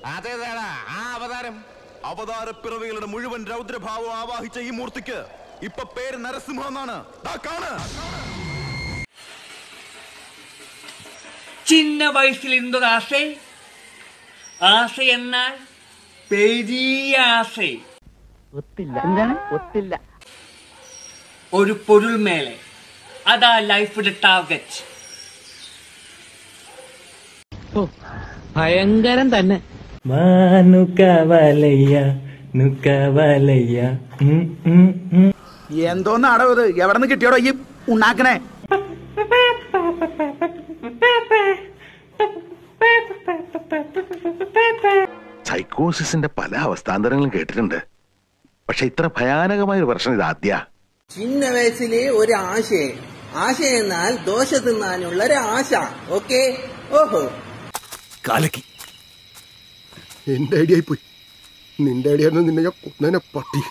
അതേതാടാ ആ അവതാരം അവതാര പിറവികളുടെ മുഴുവൻ രൗദ്രഭാവം ആവാഹിച്ച ഈ മൂർത്തിക്ക് ഇപ്പൊ പേര് നരസിംഹം എന്നാണ് ദാ കാണ് ചിന്ന വയസ്സിലിരുന്നൊരു ആശ ആശ എന്നാൽ പെരിയ ആശ ഒത്തില്ല എന്താണ് ഒത്തില്ല ഒരു പൊരുൾ മേലെ അതാ ലൈഫിന്റെ ടാർഗറ്റ് ഭയങ്കരം തന്നെ മാനുക്കവലയ്യ നുക്കവലയ്യ എന്തോന്നാടോ ഇത് എവിടെ നിന്ന് കിട്ടിയോടോ ഈ ഉണ്ടാക്കണേ സൈക്കോസിന്റെ പല അവസ്ഥാന്തരങ്ങളും കേട്ടിട്ടുണ്ട് പക്ഷെ ഇത്ര ഭയാനകമായ ഒരു പ്രശ്നം ഇത് ആദ്യ ചിന്ന വയസ്സിലെ ഒരു ആശയം ആശയം എന്നാൽ ദോശ തിന്നാനുള്ള ഒരു ആശ ഓക്കെ ഓഹോ കാലക്കി എന്റെ ഐഡിയ പോയി നിന്റെ ഐഡിയ നിന്നെ ഞാൻ കൊന്നേനെ പട്ടി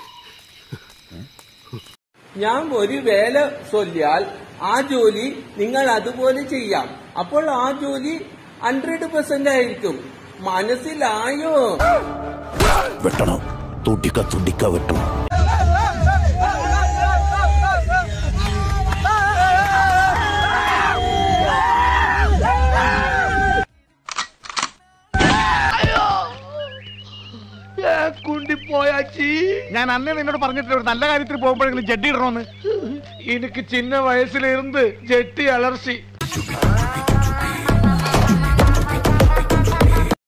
ഞാൻ ഒരു വേല ചൊല്ലിയാൽ ആ ജോലി നിങ്ങൾ അതുപോലെ ചെയ്യാം അപ്പോൾ ആ ജോലി ഹൺഡ്രഡ് പെർസെന്റ് ആയിരിക്കും മനസ്സിലായോ വെട്ടണം തുടിക്ക തുടിക്ക വെട്ടണം ഞാൻ അന്നേ നിന്നോട് പറഞ്ഞിട്ടില്ല ഒരു നല്ല കാര്യത്തിൽ പോകുമ്പോഴെങ്കിലും ജഡ്ഡി ഇടണമെന്ന് എനിക്ക് ചിന്ന വയസ്സിലിരുന്ന് ജെട്ടി അലർച്ചി